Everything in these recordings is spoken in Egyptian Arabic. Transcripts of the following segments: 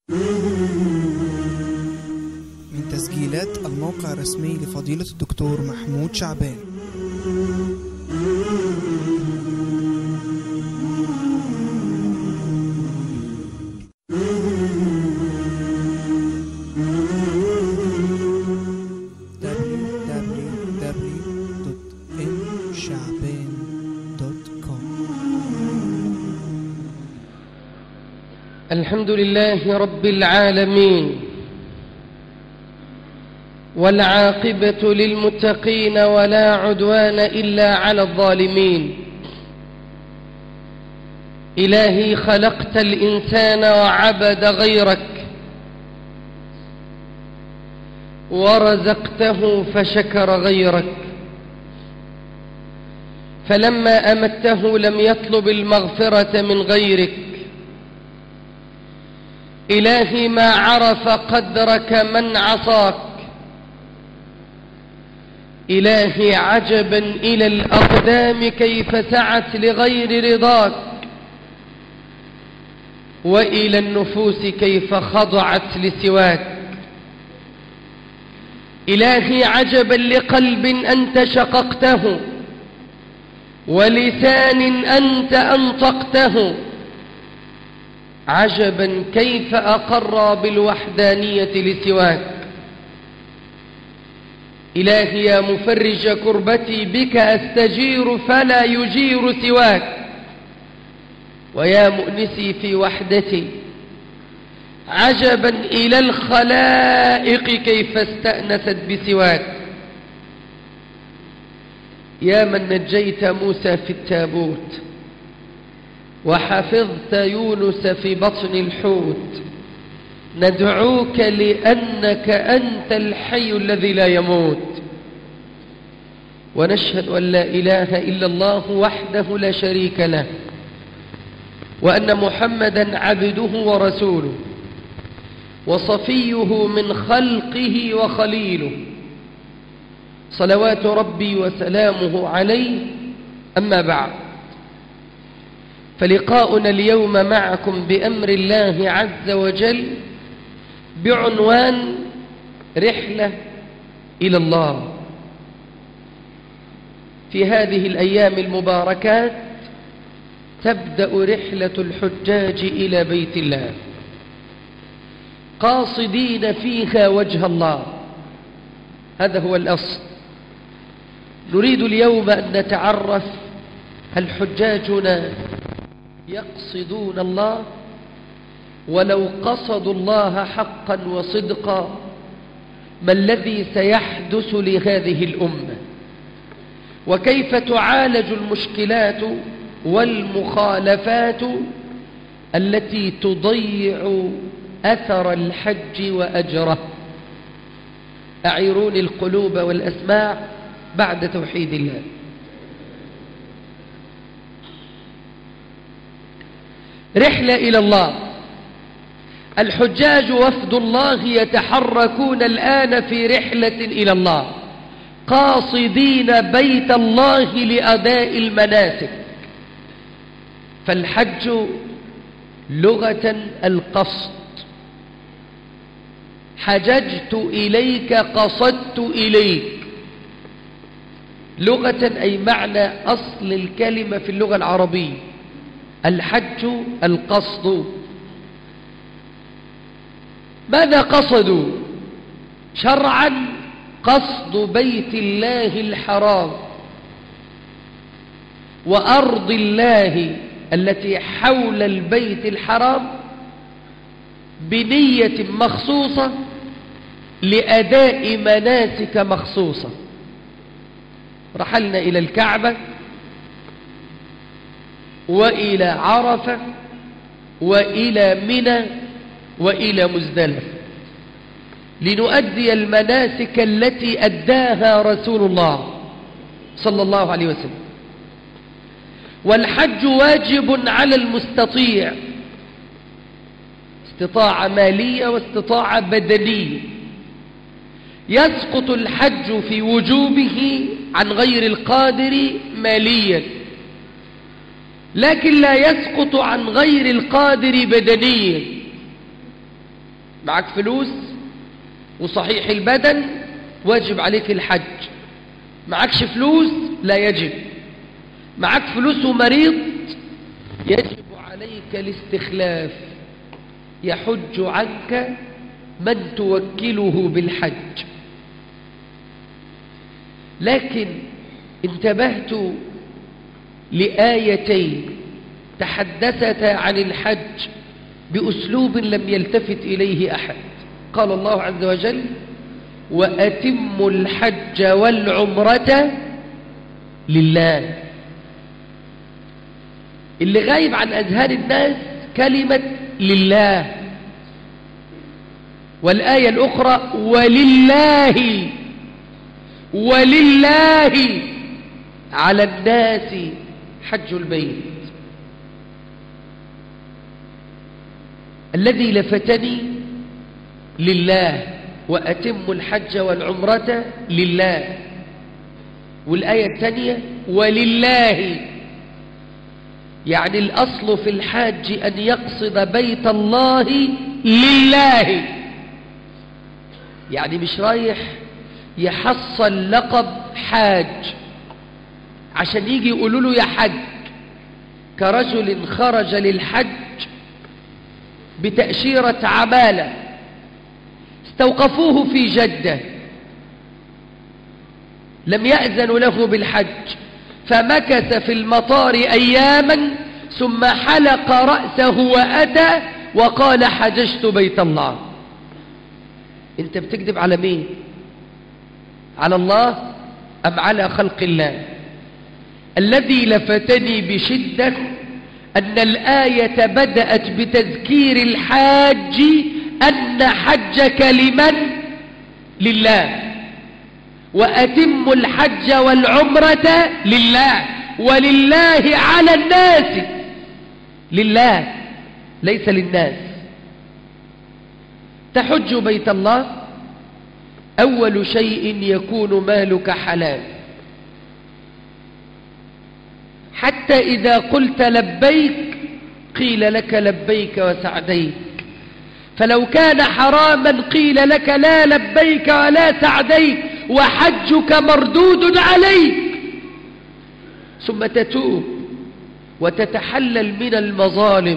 من تسجيلات الموقع الرسمي لفضيلة الدكتور محمود شعبان www.mshaban.com الحمد لله رب العالمين والعاقبة للمتقين ولا عدوان إلا على الظالمين إلهي خلقت الإنسان وعبد غيرك ورزقته فشكر غيرك فلما أمته لم يطلب المغفرة من غيرك إلهي ما عرف قدرك من عصاك إلهي عجبا إلى الأقدام كيف سعت لغير رضاك وإلى النفوس كيف خضعت لسواك إلهي عجبا لقلب أنت شققته ولسان أنت أنطقته عجبا كيف أقر بالوحدانية لسواك إلهي يا مفرج كربتي بك أستجير فلا يجير سواك ويا مؤنسي في وحدتي عجبا إلى الخلائق كيف استأنست بسواك يا من نجيت موسى في التابوت وحفظت يونس في بطن الحوت ندعوك لأنك أنت الحي الذي لا يموت ونشهد أن لا إله إلا الله وحده لا شريك له وأن محمدا عبده ورسوله وصفيه من خلقه وخليله صلوات ربي وسلامه عليه أما بعد فلقاؤنا اليوم معكم بأمر الله عز وجل بعنوان رحلة إلى الله في هذه الأيام المباركات تبدأ رحلة الحجاج إلى بيت الله قاصدين فيها وجه الله هذا هو الأصل نريد اليوم أن نتعرف هل حجاجنا يقصدون الله ولو قصدوا الله حقا وصدقا ما الذي سيحدث لهذه الأمة وكيف تعالج المشكلات والمخالفات التي تضيع أثر الحج وأجره أعيروني القلوب والأسماع بعد توحيد الله رحلة إلى الله الحجاج وفد الله يتحركون الآن في رحلة إلى الله قاصدين بيت الله لأداء المناسك فالحج لغة القصد حججت إليك قصدت إليك لغة أي معنى أصل الكلمة في اللغة العربية الحج القصد ماذا قصدوا شرعا قصد بيت الله الحرام وأرض الله التي حول البيت الحرام بنية مخصوصة لأداء مناسك مخصوصة رحلنا إلى الكعبة وإلى عرفة وإلى منى وإلى مزدلفة لنؤدي المناسك التي أداها رسول الله صلى الله عليه وسلم والحج واجب على المستطيع استطاعة مالية واستطاعة بدنية يسقط الحج في وجوبه عن غير القادر ماليا لكن لا يسقط عن غير القادر بدنيا معك فلوس وصحيح البدن واجب عليك الحج معكش فلوس لا يجب معك فلوس ومريض يجب عليك الاستخلاف يحج عنك من توكله بالحج لكن انتبهت لآيتين تحدثتا عن الحج بأسلوب لم يلتفت إليه أحد قال الله عز وجل وأتموا الحج والعمرة لله اللي غايب عن أذهان الناس كلمة لله والآية الأخرى ولله ولله على الناس حج البيت الذي لفتني لله وأتم الحج والعمرة لله والآية الثانية ولله يعني الأصل في الحاج أن يقصد بيت الله لله يعني مش رايح يحصل لقب حاج عشان يجي يقولوا له يا حج كرجل خرج للحج بتأشيرة عمالة استوقفوه في جدة لم يأذن له بالحج فمكث في المطار أياما ثم حلق رأسه وأتى وقال حججت بيت الله انت بتكذب على مين على الله أم على خلق الله الذي لفتني بشدة أن الآية بدأت بتذكير الحاج أن حجك لمن لله وأتم الحج والعمرة لله ولله على الناس لله ليس للناس تحج بيت الله أول شيء يكون مالك حلال حتى إذا قلت لبيك قيل لك لبيك وسعديك فلو كان حراما قيل لك لا لبيك ولا سعديك وحجك مردود عليك ثم تتوب وتتحلل من المظالم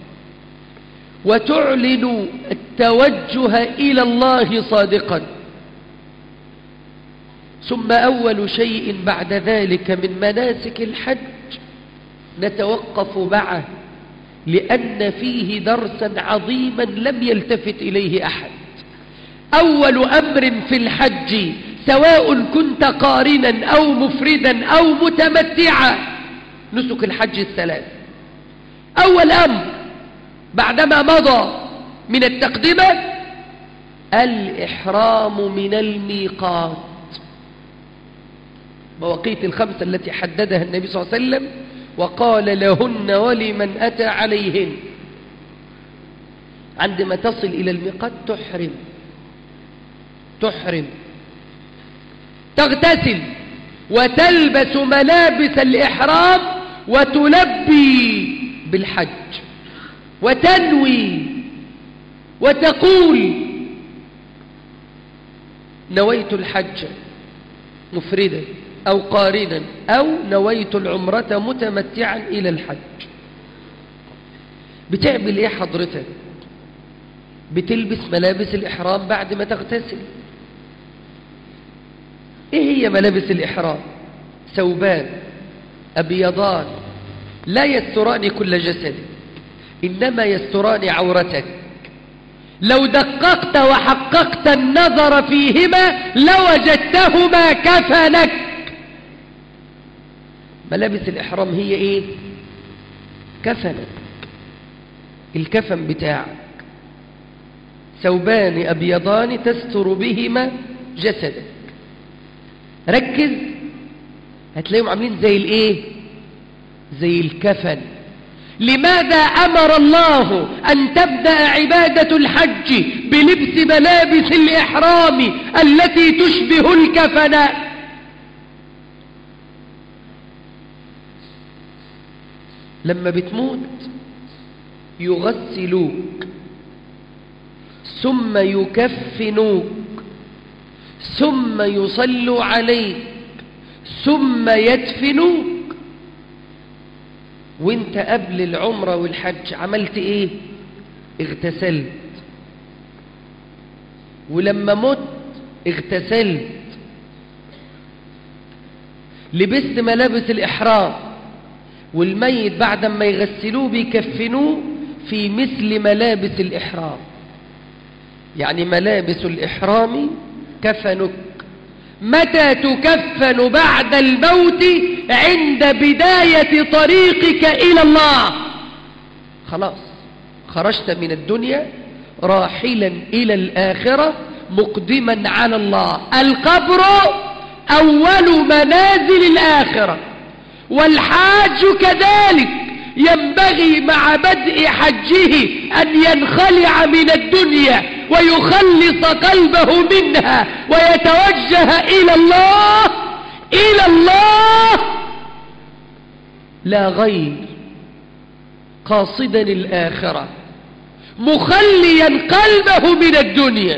وتعلن التوجه إلى الله صادقا ثم أول شيء بعد ذلك من مناسك الحج نتوقف معه لأن فيه درسا عظيما لم يلتفت إليه أحد أول أمر في الحج سواء كنت قارنا أو مفردا أو متمتعا نسك الحج الثلاث أول أمر بعدما مضى من التقدمة الإحرام من الميقات مواقيت الخمسة التي حددها النبي صلى الله عليه وسلم وقال لهن ولمن أتى عليهن عندما تصل إلى الميقات تحرم تحرم تغتسل وتلبس ملابس الإحرام وتلبي بالحج وتنوي وتقول نويت الحج مفردا أو قارنا أو نويت العمرة متمتعا إلى الحج بتعمل إيه حضرتك بتلبس ملابس الإحرام بعد ما تغتسل إيه هي ملابس الإحرام ثوبان أبيضان لا يستران كل جسد إنما يستران عورتك لو دققت وحققت النظر فيهما لوجدتهما كفنك ملابس الإحرام هي إيه كفنك الكفن بتاعك ثوبان أبيضان تستر بهما جسدك ركز هتلاقيهم عاملين زي الايه زي الكفن لماذا أمر الله أن تبدأ عبادة الحج بلبس ملابس الإحرام التي تشبه الكفن لما بتموت يغسلوك ثم يكفنوك ثم يصلوا عليك ثم يدفنوك وانت قبل العمرة والحج عملت ايه اغتسلت ولما مت اغتسلت لبست ملابس الإحرام والميت بعد ما يغسلوه بيكفنوه في مثل ملابس الإحرام يعني ملابس الإحرام كفنك متى تكفن بعد الموت عند بداية طريقك إلى الله خلاص خرجت من الدنيا راحلا إلى الآخرة مقدما على الله القبر أول منازل الآخرة والحاج كذلك ينبغي مع بدء حجه أن ينخلع من الدنيا ويخلص قلبه منها ويتوجه إلى الله إلى الله لا غير قاصدا الآخرة مخليا قلبه من الدنيا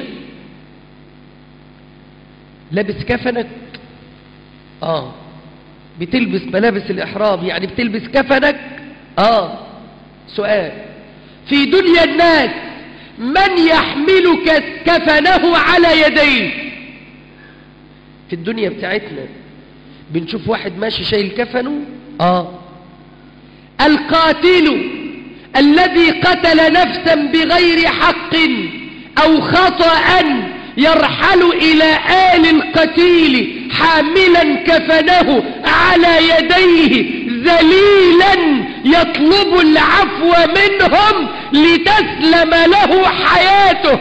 لابس كفنك آه بتلبس ملابس الإحرام يعني بتلبس كفنك آه سؤال في دنيا الناس من يحملك كفنه على يديه في الدنيا بتاعتنا بنشوف واحد ماشي شايل كفنه آه القاتل الذي قتل نفسا بغير حق أو خطأ يرحل إلى آل القتيل حاملا كفنه على يديه ذليلا يطلب العفو منهم لتسلم له حياته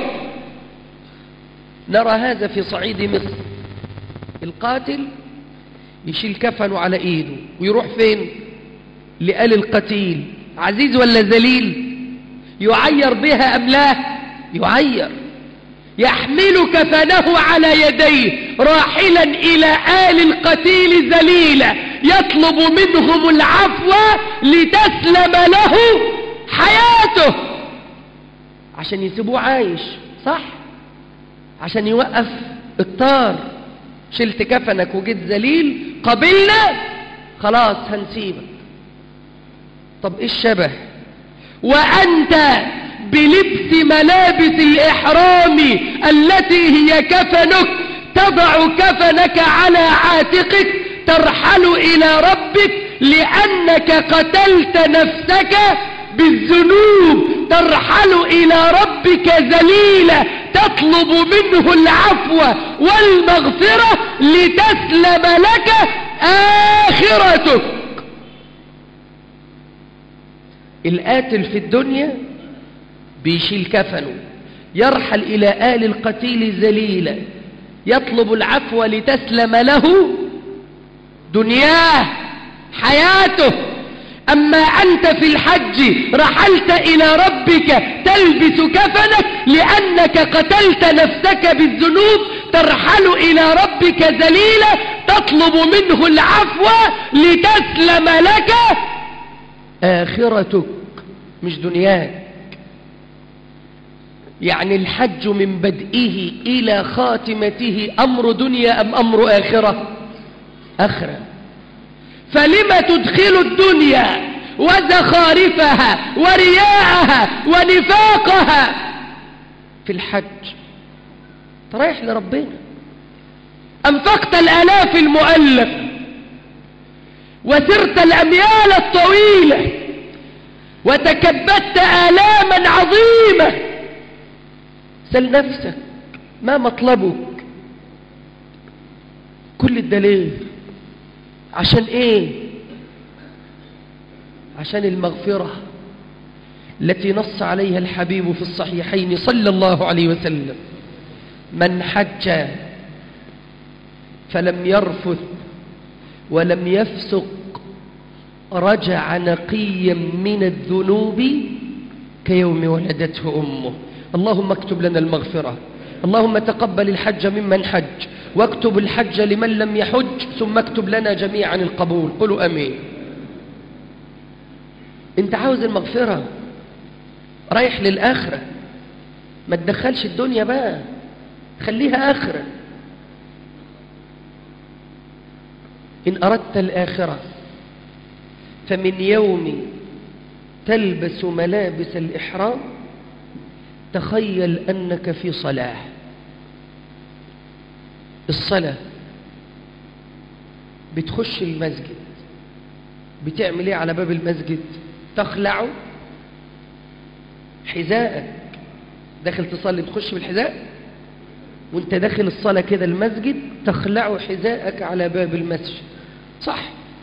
نرى هذا في صعيد مصر القاتل يشيل كفنه على ايده ويروح فين لآل القتيل عزيز ولا ذليل يعير بها أم لا يعير يحمل كفنه على يديه راحلا إلى آل القتيل ذليلا يطلب منهم العفو لتسلم له حياته عشان يسيبوه عايش صح عشان يوقف الطار شلت كفنك وجيت ذليل قبلنا خلاص هنسيبك طب ايه الشبه وانت بلبس ملابس الإحرام التي هي كفنك تضع كفنك على عاتقك ترحل إلى ربك لأنك قتلت نفسك بالذنوب ترحل إلى ربك ذليلا تطلب منه العفو والمغفرة لتسلم لك آخرتك القاتل في الدنيا بيشيل كفنه يرحل إلى آل القتيل ذليلا يطلب العفو لتسلم له دنياه حياته أما أنت في الحج رحلت إلى ربك تلبس كفنك لأنك قتلت نفسك بالذنوب ترحل إلى ربك ذليلا تطلب منه العفو لتسلم لك آخرتك مش دنياك يعني الحج من بدئه إلى خاتمته أمر دنيا أم أمر آخرة أخرى فلم تدخل الدنيا وزخارفها ورياءها ونفاقها في الحج تريح لربنا أنفقت الآلاف المؤلف وسرت الأميال الطويلة وتكبدت آلاما عظيمة سل نفسك ما مطلبك كل الدليل عشان ايه عشان المغفرة التي نص عليها الحبيب في الصحيحين صلى الله عليه وسلم من حج فلم يرفث ولم يفسق رجع نقيا من الذنوب كيوم ولدته أمه اللهم اكتب لنا المغفرة اللهم تقبل الحج ممن حج واكتب الحج لمن لم يحج ثم اكتب لنا جميعا القبول قلوا أمين انت عاوز المغفرة رايح للآخرة ما تدخلش الدنيا بقى خليها آخرة إن أردت الآخرة فمن يوم تلبس ملابس الإحرام تخيل أنك في صلاة الصلاة بتخش المسجد بتعمل ايه على باب المسجد تخلع حذاءك داخل تصلي تخش بالحذاء وانت داخل الصلاة كده المسجد تخلع حذاءك على باب المسجد صح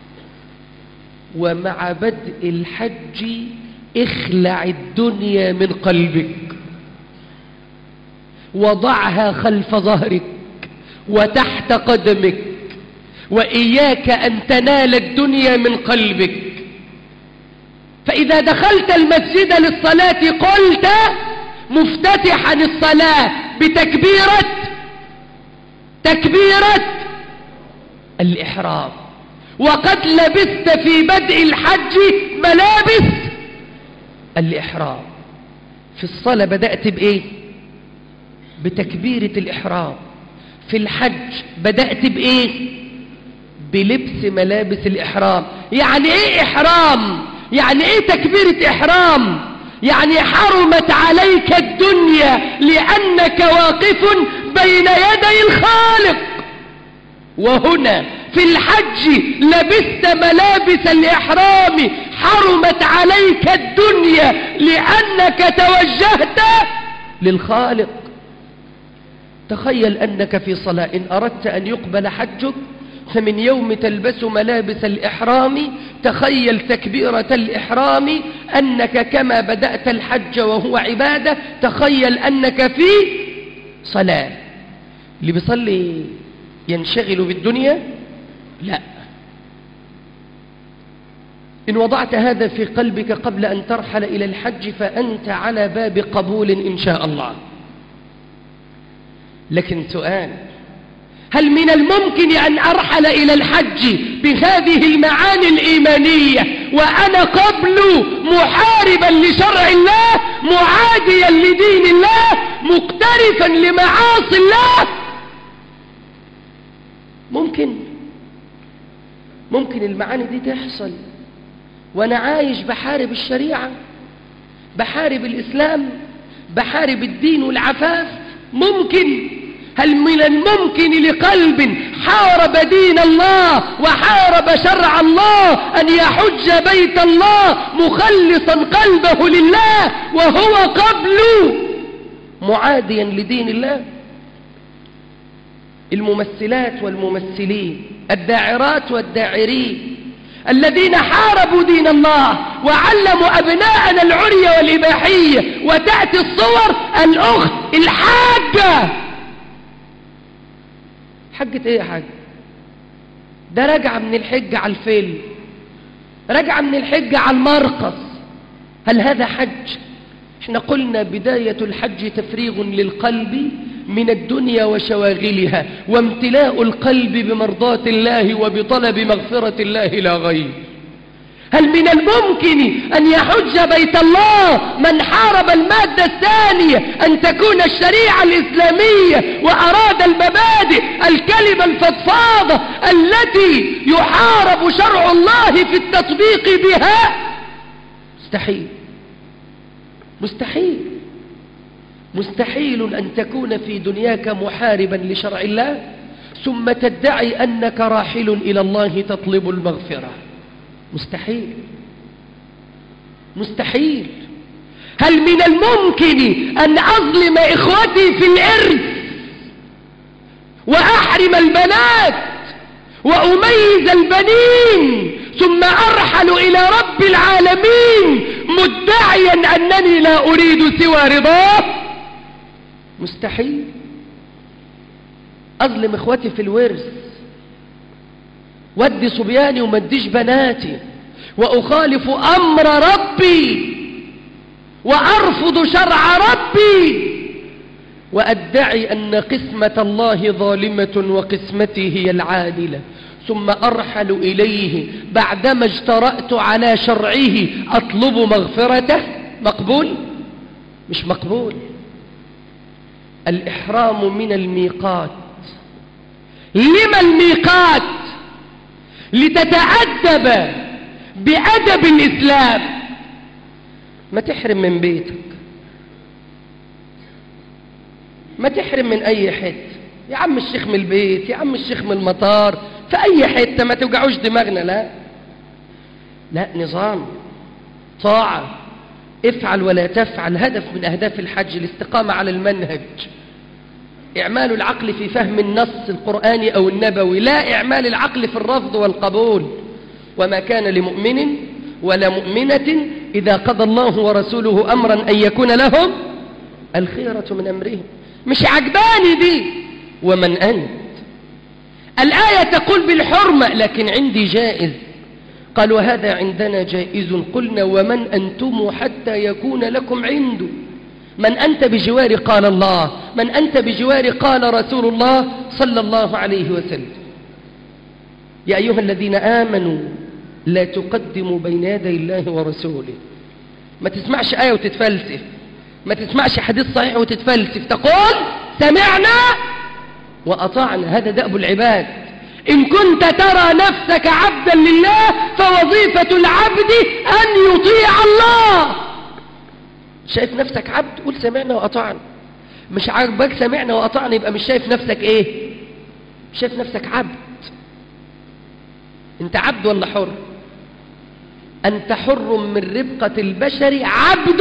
ومع بدء الحج اخلع الدنيا من قلبك وضعها خلف ظهرك وتحت قدمك وإياك أن تنال الدنيا من قلبك فإذا دخلت المسجد للصلاة قلت مفتتحا الصلاة بتكبيرة تكبيرة الإحرام وقد لبست في بدء الحج ملابس الإحرام في الصلاة بدأت بإيه بتكبيرة الإحرام في الحج بدأت بإيه بلبس ملابس الإحرام يعني إيه إحرام يعني إيه تكبيرة إحرام يعني حرمت عليك الدنيا لأنك واقف بين يدي الخالق وهنا في الحج لبست ملابس الإحرام حرمت عليك الدنيا لأنك توجهت للخالق تخيل أنك في صلاة إن أردت أن يقبل حجك فمن يوم تلبس ملابس الإحرام تخيل تكبيرة الإحرام أنك كما بدأت الحج وهو عبادة تخيل أنك في صلاة اللي بيصلي ينشغل بالدنيا لا إن وضعت هذا في قلبك قبل أن ترحل إلى الحج فأنت على باب قبول إن شاء الله لكن سؤال هل من الممكن أن أرحل إلى الحج بهذه المعاني الإيمانية وأنا قبل محاربا لشرع الله معاديا لدين الله مقترفا لمعاصي الله ممكن ممكن المعاني دي تحصل وأنا عايش بحارب الشريعة بحارب الإسلام بحارب الدين والعفاف ممكن هل من الممكن لقلب حارب دين الله وحارب شرع الله أن يحج بيت الله مخلصا قلبه لله وهو قبل معاديا لدين الله الممثلات والممثلين الداعرات والداعرين الذين حاربوا دين الله وعلموا أبناءنا العري والإباحية وتأتي الصور الأخت الحاجة حجة ايه يا حاج ده راجعة من الحج على الفيل راجعة من الحج على المرقص هل هذا حج احنا قلنا بداية الحج تفريغ للقلب من الدنيا وشواغلها وامتلاء القلب بمرضاة الله وبطلب مغفرة الله لا غير هل من الممكن أن يحج بيت الله من حارب المادة الثانية أن تكون الشريعة الإسلامية وأراد المبادئ الكلمة الفضفاضة التي يحارب شرع الله في التطبيق بها مستحيل مستحيل مستحيل أن تكون في دنياك محاربا لشرع الله ثم تدعي أنك راحل إلى الله تطلب المغفرة مستحيل مستحيل هل من الممكن أن أظلم إخوتي في الإرث وأحرم البنات وأميز البنين ثم أرحل إلى رب العالمين مدعيا أنني لا أريد سوى رضاه مستحيل أظلم إخوتي في الورث ودي صبياني ومديش بناتي وأخالف أمر ربي وأرفض شرع ربي وأدعي أن قسمة الله ظالمة وقسمتي هي العادلة ثم أرحل إليه بعدما اجترأت على شرعه أطلب مغفرته مقبول مش مقبول الإحرام من الميقات لما الميقات لتتأدب بأدب الإسلام ما تحرم من بيتك ما تحرم من أي حتة يا عم الشيخ من البيت يا عم الشيخ من المطار في أي حتة ما توجعوش دماغنا لا لا نظام طاعة افعل ولا تفعل هدف من أهداف الحج الاستقامة على المنهج إعمال العقل في فهم النص القرآني أو النبوي لا إعمال العقل في الرفض والقبول وما كان لمؤمن ولا مؤمنة إذا قضى الله ورسوله أمرا أن يكون لهم الخيرة من أمرهم مش عجباني دي ومن أنت الآية تقول بالحرمة لكن عندي جائز قال وهذا عندنا جائز قلنا ومن أنتم حتى يكون لكم عنده من أنت بجوار قال الله من أنت بجوار قال رسول الله صلى الله عليه وسلم يا أيها الذين آمنوا لا تقدموا بين يدي الله ورسوله ما تسمعش آية وتتفلسف ما تسمعش حديث صحيح وتتفلسف تقول سمعنا وأطعنا هذا دأب العباد إن كنت ترى نفسك عبدا لله فوظيفة العبد أن يطيع الله شايف نفسك عبد قول سمعنا وأطعنا مش عاجبك سمعنا وأطعنا يبقى مش شايف نفسك إيه مش شايف نفسك عبد أنت عبد ولا حر أنت حر من ربقة البشر عبد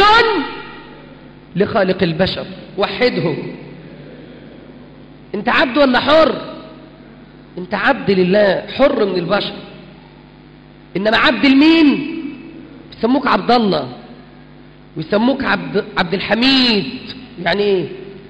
لخالق البشر وحده أنت عبد ولا حر أنت عبد لله حر من البشر إنما عبد المين يسموك عبد الله ويسموك عبد, عبد الحميد يعني ايه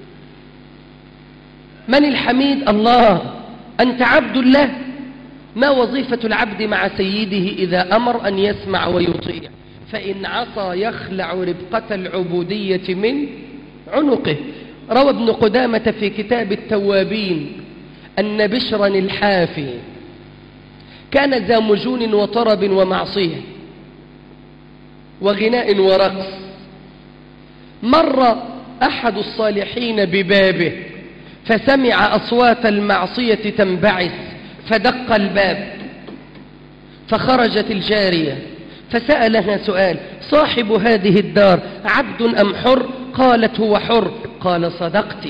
من الحميد الله أنت عبد الله ما وظيفة العبد مع سيده إذا أمر أن يسمع ويطيع فإن عصى يخلع ربقة العبودية من عنقه روى ابن قدامة في كتاب التوابين أن بشرا الحافي كان ذا مجون وطرب ومعصية وغناء ورقص مر أحد الصالحين ببابه فسمع أصوات المعصية تنبعث فدق الباب فخرجت الجارية فسألها سؤال صاحب هذه الدار عبد أم حر قالت هو حر قال صدقت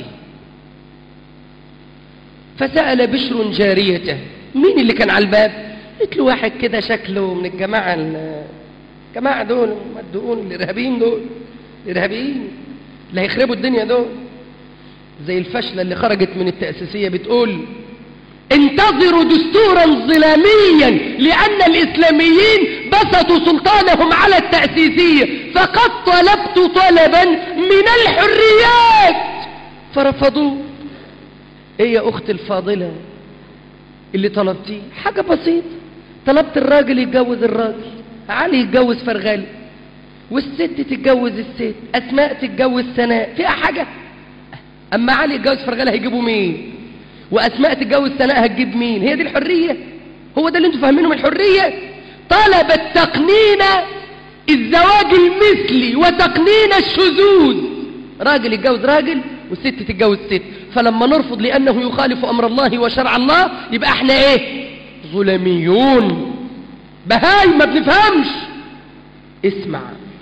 فسأل بشر جاريته مين اللي كان على الباب قلت له واحد كده شكله من الجماعة الجماعة دول المدقون الإرهابيين دول الإرهابيين اللي هيخربوا الدنيا دول زي الفشلة اللي خرجت من التأسيسية بتقول انتظروا دستورا ظلاميا لأن الإسلاميين بسطوا سلطانهم على التأسيسية فقد طلبت طلبا من الحريات فرفضوه ايه يا أخت الفاضلة اللي طلبتيه حاجة بسيطة طلبت الراجل يتجوز الراجل علي يتجوز فرغالي والست تتجوز الست أسماء تتجوز سناء فيها حاجة أما علي يتجوز فرغالي هيجيبوا مين وأسماء تتجوز سناء هتجيب مين هي دي الحرية هو ده اللي انتوا فاهمينه من الحرية طلبت تقنين الزواج المثلي وتقنين الشذوذ راجل يتجوز راجل والست تتجوز ست فلما نرفض لأنه يخالف أمر الله وشرع الله يبقى احنا ايه ظلميون بهاي ما بنفهمش اسمع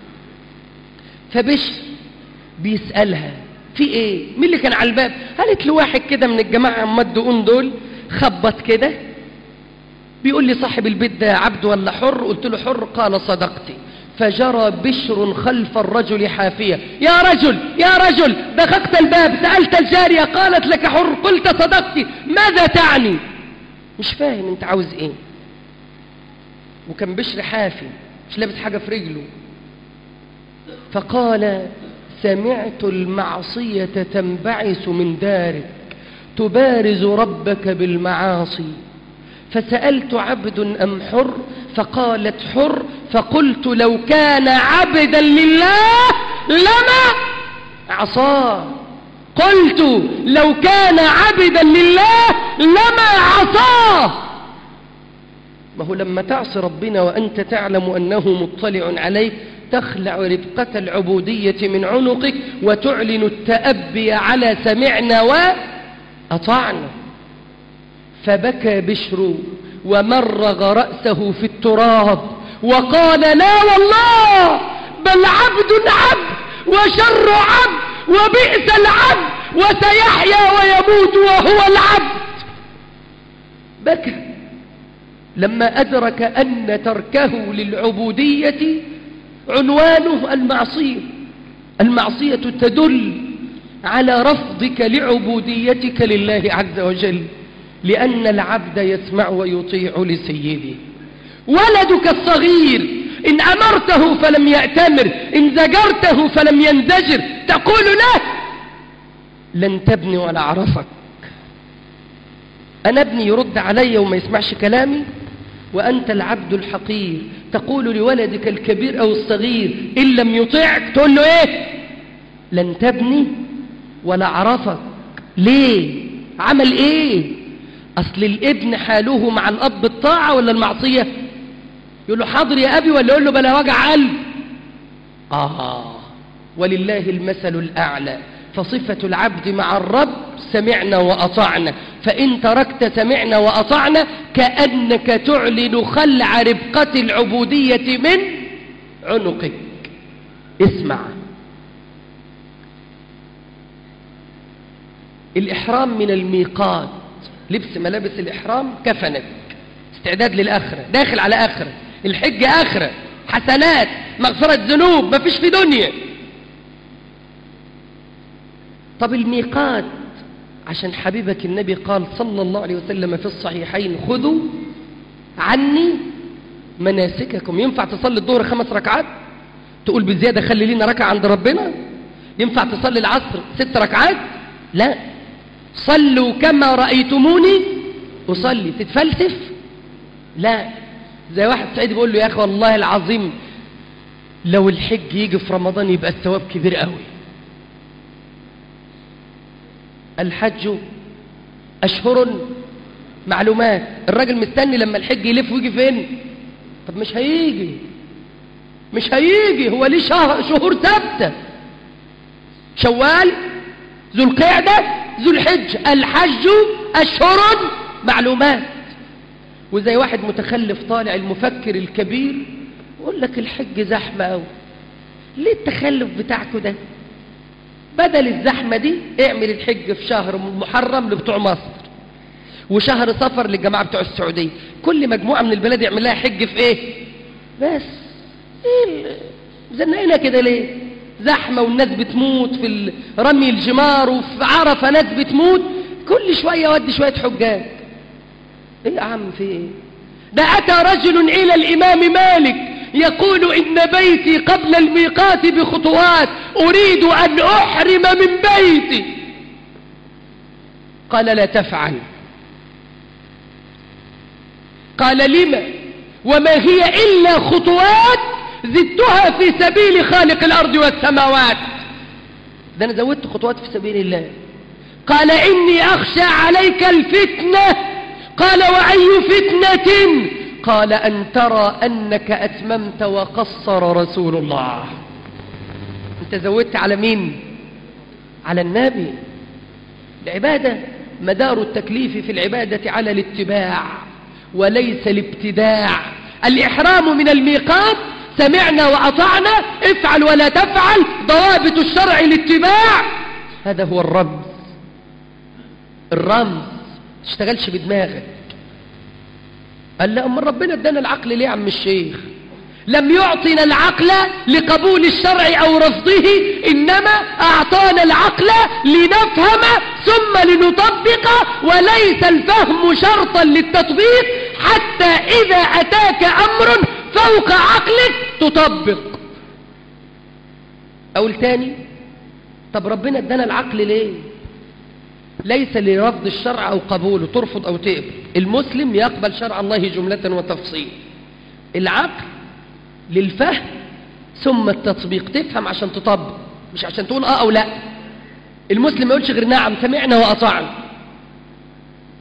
فبشر بيسألها في ايه مين اللي كان على الباب قالت له واحد كده من الجماعة اما الدقون دول خبط كده بيقول لي صاحب البيت ده عبد ولا حر قلت له حر قال صدقتي فجرى بشر خلف الرجل حافية يا رجل يا رجل دققت الباب سألت الجارية قالت لك حر قلت صدقتي ماذا تعني مش فاهم انت عاوز ايه وكان بشر حافي مش لابس حاجة في رجله فقال سمعت المعصية تنبعث من دارك تبارز ربك بالمعاصي فسألت عبد أم حر فقالت حر فقلت لو كان عبدا لله لما عصاه قلت لو كان عبدا لله لما عصاه ما هو لما تعصي ربنا وأنت تعلم أنه مطلع عليك تخلع ربقة العبودية من عنقك وتعلن التأبي على سمعنا وأطعنا فبكى بشر ومرغ رأسه في التراب وقال لا والله بل عبد عبد وشر عبد وبئس العبد وسيحيا ويموت وهو العبد بكى لما أدرك أن تركه للعبودية عنوانه المعصية المعصية تدل على رفضك لعبوديتك لله عز وجل لأن العبد يسمع ويطيع لسيده ولدك الصغير إن أمرته فلم يأتمر إن زجرته فلم ينزجر تقول له لن تبني ولا أعرفك أنا ابني يرد علي وما يسمعش كلامي وأنت العبد الحقير تقول لولدك الكبير أو الصغير إن لم يطيعك تقول له إيه لن تبني ولا أعرفك ليه عمل إيه أصل الابن حاله مع الأب الطاعة ولا المعصية يقول له حاضر يا أبي ولا يقول له بلا وجع قلب آه ولله المثل الأعلى فصفة العبد مع الرب سمعنا وأطعنا فإن تركت سمعنا وأطعنا كأنك تعلن خلع ربقة العبودية من عنقك اسمع الإحرام من الميقات لبس ملابس الإحرام كفنك استعداد للآخرة داخل على آخرة الحج آخرة حسنات مغفرة ذنوب مفيش في دنيا طب الميقات عشان حبيبك النبي قال صلى الله عليه وسلم في الصحيحين خذوا عني مناسككم ينفع تصلي الظهر خمس ركعات تقول بزيادة خلي لنا ركعة عند ربنا ينفع تصلي العصر ست ركعات لا صلوا كما رأيتموني أصلي تتفلسف لا زي واحد سعيد بيقول له يا أخي والله العظيم لو الحج يجي في رمضان يبقى الثواب كبير قوي الحج أشهر معلومات الراجل مستني لما الحج يلف ويجي فين طب مش هيجي مش هيجي هو ليه شهر شهور ثابته شوال ذو القعدة ذو الحج الحج أشهر معلومات وزي واحد متخلف طالع المفكر الكبير يقول لك الحج زحمة أوي ليه التخلف بتاعكوا ده بدل الزحمة دي اعمل الحج في شهر محرم لبتوع مصر وشهر صفر للجماعة بتوع السعودية كل مجموعة من البلاد يعمل لها حج في ايه بس ايه زنقنا كده ليه زحمة والناس بتموت في رمي الجمار وفي عرفة ناس بتموت كل شوية ودي شوية حجاج ايه يا عم في ايه ده اتى رجل الى الامام مالك يقول ان بيتي قبل الميقات بخطوات اريد ان احرم من بيتي قال لا تفعل قال لما وما هي الا خطوات زدتها في سبيل خالق الأرض والسماوات ده أنا زودت خطوات في سبيل الله قال إني أخشى عليك الفتنة قال وأي فتنة قال أن ترى أنك أتممت وقصر رسول الله أنت زودت على مين على النبي العبادة مدار التكليف في العبادة على الاتباع وليس الابتداع الإحرام من الميقات سمعنا وأطعنا افعل ولا تفعل ضوابط الشرع الاتباع هذا هو الرمز الرمز تشتغلش بدماغك قال لا أما ربنا ادانا العقل ليه يا عم الشيخ لم يعطنا العقل لقبول الشرع أو رفضه إنما أعطانا العقل لنفهم ثم لنطبق وليس الفهم شرطا للتطبيق حتى إذا أتاك أمر فوق عقلك تطبق أقول تاني طب ربنا ادانا العقل ليه ليس لرفض الشرع أو قبوله ترفض أو تقبل المسلم يقبل شرع الله جملة وتفصيل العقل للفهم ثم التطبيق تفهم عشان تطبق مش عشان تقول اه او لا المسلم ما يقولش غير نعم سمعنا واطعنا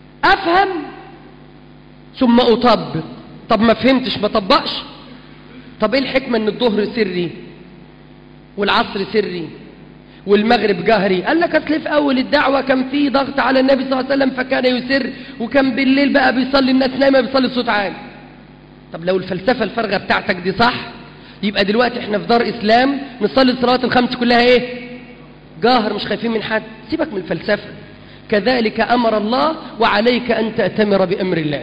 افهم ثم اطبق طب ما فهمتش ما طبقش طب ايه الحكمة ان الظهر سري والعصر سري والمغرب جهري قال لك اصل في اول الدعوة كان في ضغط على النبي صلى الله عليه وسلم فكان يسر وكان بالليل بقى بيصلي الناس نايمة بيصلي بصوت عالي طب لو الفلسفة الفارغة بتاعتك دي صح يبقى دلوقتي احنا في دار اسلام نصلي الصلوات الخمس كلها ايه جاهر مش خايفين من حد سيبك من الفلسفة كذلك امر الله وعليك ان تأتمر بامر الله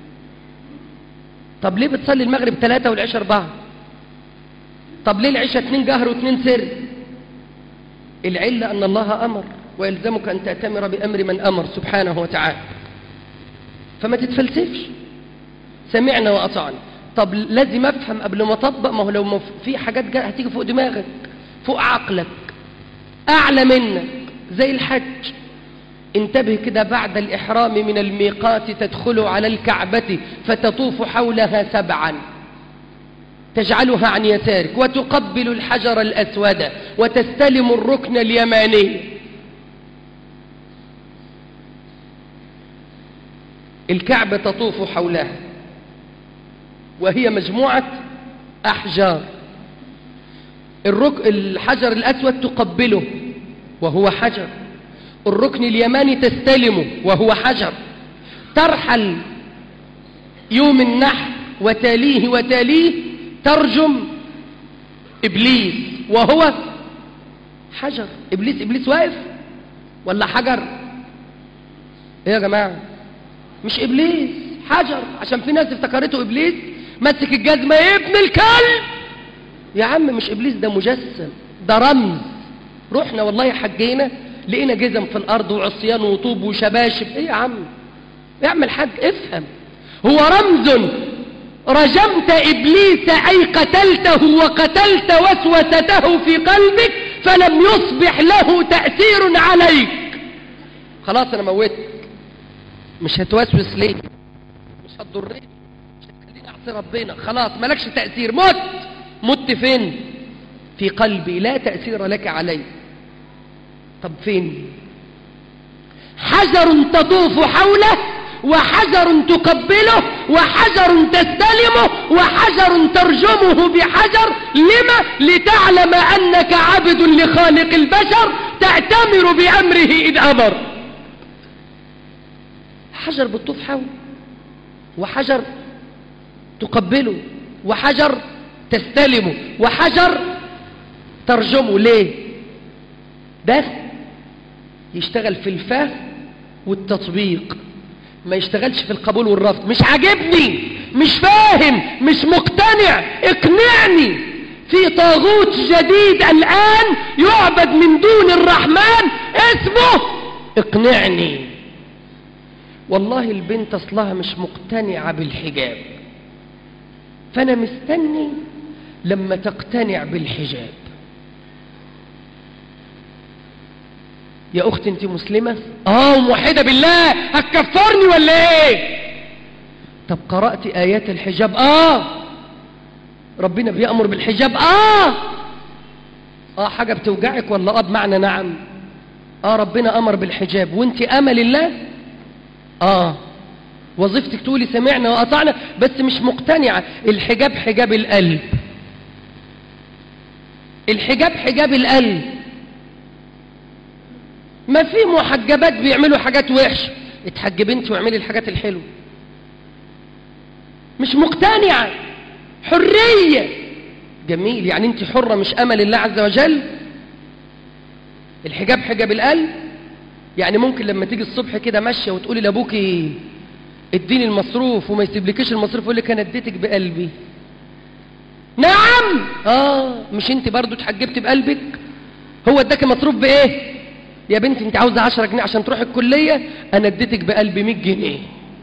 طب ليه بتصلي المغرب ثلاثة والعشاء أربعة طب ليه العشاء اتنين جهر واتنين سر العلة أن الله أمر ويلزمك أن تأتمر بأمر من أمر سبحانه وتعالى فما تتفلسفش سمعنا وأطعنا طب لازم أفهم قبل ما أطبق ما هو لو ما في حاجات جا هتيجي فوق دماغك فوق عقلك أعلى منك زي الحج انتبه كده بعد الإحرام من الميقات تدخل على الكعبة فتطوف حولها سبعا تجعلها عن يسارك وتقبل الحجر الأسود وتستلم الركن اليماني الكعبة تطوف حولها وهي مجموعة أحجار الرك... الحجر الأسود تقبله وهو حجر الركن اليماني تستلمه وهو حجر ترحل يوم النحر وتاليه وتاليه ترجم إبليس وهو حجر إبليس إبليس واقف ولا حجر إيه يا جماعة مش إبليس حجر عشان في ناس افتكرته إبليس مسك الجزمة يا ابن الكلب يا عم مش إبليس ده مجسم ده رمز رحنا والله حجينا لقينا جزم في الأرض وعصيان وطوب وشباشب إيه يا عم اعمل حاج افهم هو رمز رجمت إبليس أي قتلته وقتلت وسوسته في قلبك فلم يصبح له تأثير عليك خلاص أنا موتك مش هتوسوس ليه مش هتضرني مش هتخليني أعصي ربنا خلاص مالكش تأثير مت مت فين في قلبي لا تأثير لك علي طب فين حجر تطوف حوله وحجر تقبله وحجر تستلمه وحجر ترجمه بحجر لما لتعلم أنك عبد لخالق البشر تأتمر بأمره إذ أمر حجر بتطوف حوله وحجر تقبله وحجر تستلمه وحجر ترجمه ليه ده يشتغل في الفهم والتطبيق ما يشتغلش في القبول والرفض مش عاجبني مش فاهم مش مقتنع اقنعني في طاغوت جديد الآن يعبد من دون الرحمن اسمه اقنعني والله البنت اصلها مش مقتنعة بالحجاب فانا مستني لما تقتنع بالحجاب يا اختي انت مسلمة اه موحدة بالله هتكفرني ولا ايه طب قرأت ايات الحجاب اه ربنا بيأمر بالحجاب اه اه حاجة بتوجعك ولا اه بمعنى نعم اه ربنا امر بالحجاب وانت امل الله اه وظيفتك تقولي سمعنا وأطعنا بس مش مقتنعة الحجاب حجاب القلب الحجاب حجاب القلب ما في محجبات بيعملوا حاجات وحشة اتحجب انت واعملي الحاجات الحلوة مش مقتنعة حرية جميل يعني انت حرة مش امل الله عز وجل الحجاب حجاب القلب يعني ممكن لما تيجي الصبح كده ماشية وتقولي لابوكي اديني المصروف وما يسيبلكيش المصروف يقول لك انا اديتك بقلبي نعم اه مش انت برضو اتحجبت بقلبك هو اداك مصروف بايه يا بنتي انت عاوزه 10 جنيه عشان تروحي الكليه انا اديتك بقلبي 100 جنيه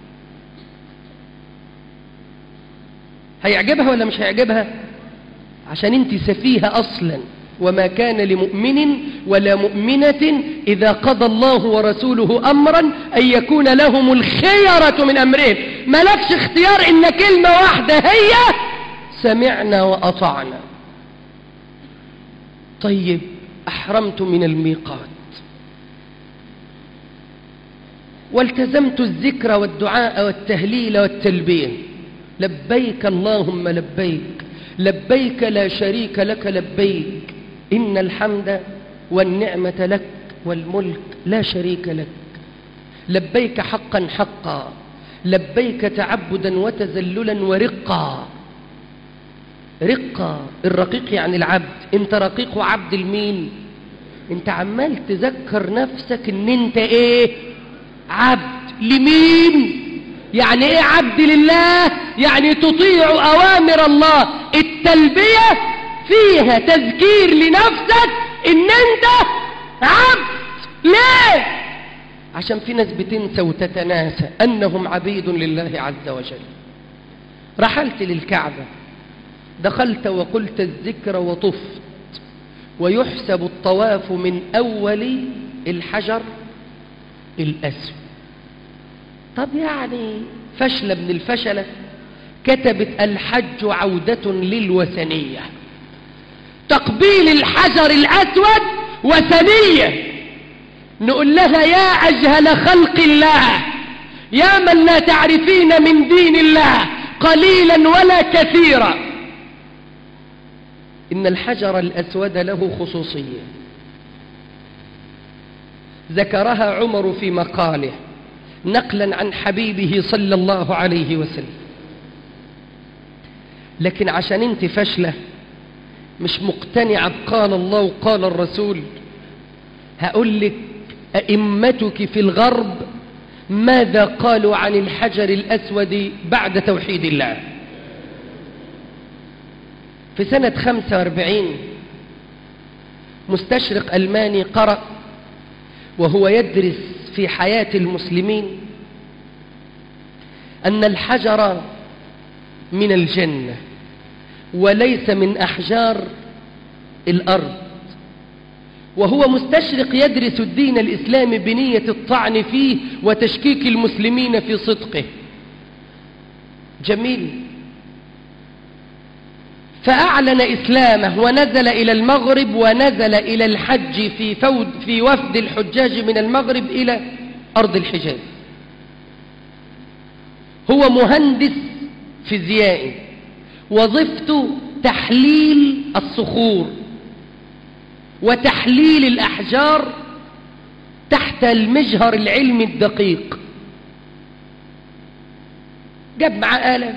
هيعجبها ولا مش هيعجبها عشان انت سفيهه اصلا وما كان لمؤمن ولا مؤمنة إذا قضى الله ورسوله أمرا أن يكون لهم الخيرة من أمرهم ما لكش اختيار إن كلمة واحدة هي سمعنا وأطعنا طيب أحرمت من الميقات والتزمت الذكر والدعاء والتهليل والتلبية لبيك اللهم لبيك لبيك لا شريك لك لبيك إن الحمد والنعمة لك والملك لا شريك لك لبيك حقا حقا لبيك تعبدا وتذللا ورقا رقا الرقيق يعني العبد انت رقيق وعبد المين انت عمال تذكر نفسك ان انت ايه عبد لمين يعني ايه عبد لله يعني تطيع اوامر الله التلبية فيها تذكير لنفسك ان انت عبد ليه عشان في ناس بتنسى وتتناسى انهم عبيد لله عز وجل رحلت للكعبة دخلت وقلت الذكر وطفت ويحسب الطواف من أول الحجر الأسود طب يعني فشلة من الفشلة كتبت الحج عودة للوثنية تقبيل الحجر الأسود وثنية نقول لها يا أجهل خلق الله يا من لا تعرفين من دين الله قليلا ولا كثيرا إن الحجر الأسود له خصوصية ذكرها عمر في مقاله نقلا عن حبيبه صلى الله عليه وسلم لكن عشان انت فاشلة مش مقتنعة بقال الله وقال الرسول هقول لك أئمتك في الغرب ماذا قالوا عن الحجر الأسود بعد توحيد الله في سنة 45 مستشرق ألماني قرأ وهو يدرس في حياة المسلمين أن الحجر من الجنة وليس من أحجار الأرض وهو مستشرق يدرس الدين الإسلامي بنية الطعن فيه وتشكيك المسلمين في صدقه جميل فأعلن إسلامه ونزل إلى المغرب ونزل إلى الحج في, فود في وفد الحجاج من المغرب إلى أرض الحجاز هو مهندس فيزيائي وظيفته تحليل الصخور وتحليل الأحجار تحت المجهر العلمي الدقيق جاب معاه آلة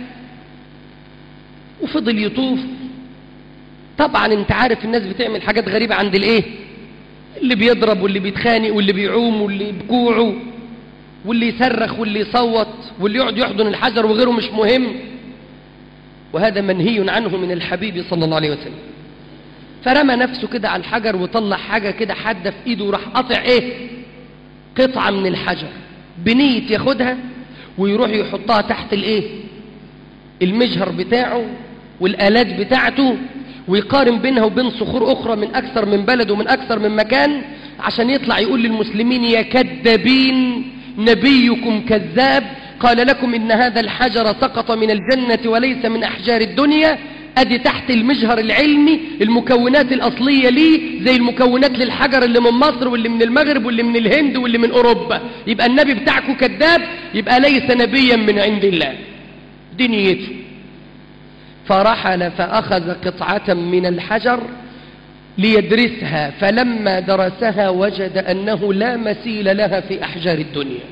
وفضل يطوف طبعا انت عارف الناس بتعمل حاجات غريبة عند الايه اللي بيضرب واللي بيتخانق واللي بيعوم واللي بكوعه واللي يصرخ واللي يصوت واللي يقعد يحضن الحجر وغيره مش مهم وهذا منهي عنه من الحبيب صلى الله عليه وسلم فرمى نفسه كده على الحجر وطلع حاجة كده حادة في ايده وراح قطع ايه قطعة من الحجر بنية ياخدها ويروح يحطها تحت الايه المجهر بتاعه والآلات بتاعته ويقارن بينها وبين صخور أخرى من أكثر من بلد ومن أكثر من مكان عشان يطلع يقول للمسلمين يا كذابين نبيكم كذاب قال لكم إن هذا الحجر سقط من الجنة وليس من أحجار الدنيا أدي تحت المجهر العلمي المكونات الأصلية ليه زي المكونات للحجر اللي من مصر واللي من المغرب واللي من الهند واللي من أوروبا يبقى النبي بتاعكم كذاب يبقى ليس نبيا من عند الله دي نيته فرحل فأخذ قطعة من الحجر ليدرسها فلما درسها وجد أنه لا مثيل لها في أحجار الدنيا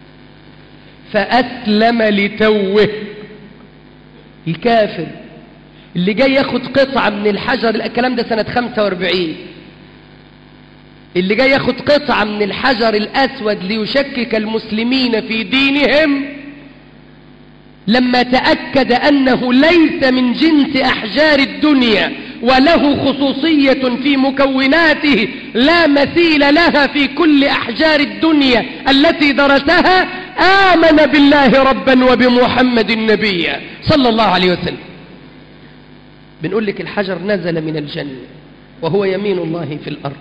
فأسلم لتوه الكافر اللي جاي ياخد قطعة من الحجر الكلام ده سنة 45 اللي جاي ياخد قطعة من الحجر الأسود ليشكك المسلمين في دينهم لما تأكد أنه ليس من جنس أحجار الدنيا وله خصوصية في مكوناته لا مثيل لها في كل أحجار الدنيا التي درسها آمن بالله ربا وبمحمد نبيا صلى الله عليه وسلم بنقول لك الحجر نزل من الجنة وهو يمين الله في الأرض